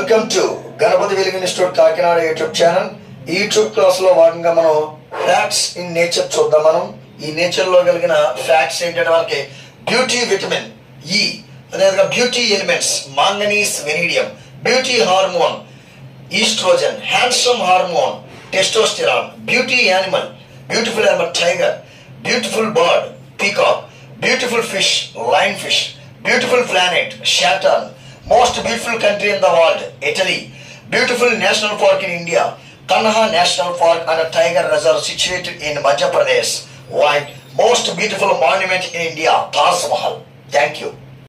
welcome to Ganapathi Velugu institute Kakinada YouTube channel ఈ YouTube class లో భాగంగా మనం ఫ్యాక్ట్స్ ఇన్ నేచర్ చూద్దాం మనం ఈ నేచర్ లో కలిగిన ఫ్యాక్ట్స్ ఏంటంటే మనకి బ్యూటీ విటమిన్ ఈ అదేవిధంగా beauty elements manganese vanadium beauty hormone estrogen handsome hormone testosterone beauty animal beautiful animal tiger beautiful bird peacock beautiful fish lion fish beautiful planet Saturn most beautiful country in the world Italy beautiful national park in India Kanha national park and tiger reserve situated in Madhya Pradesh white most beautiful monument in India Taj Mahal thank you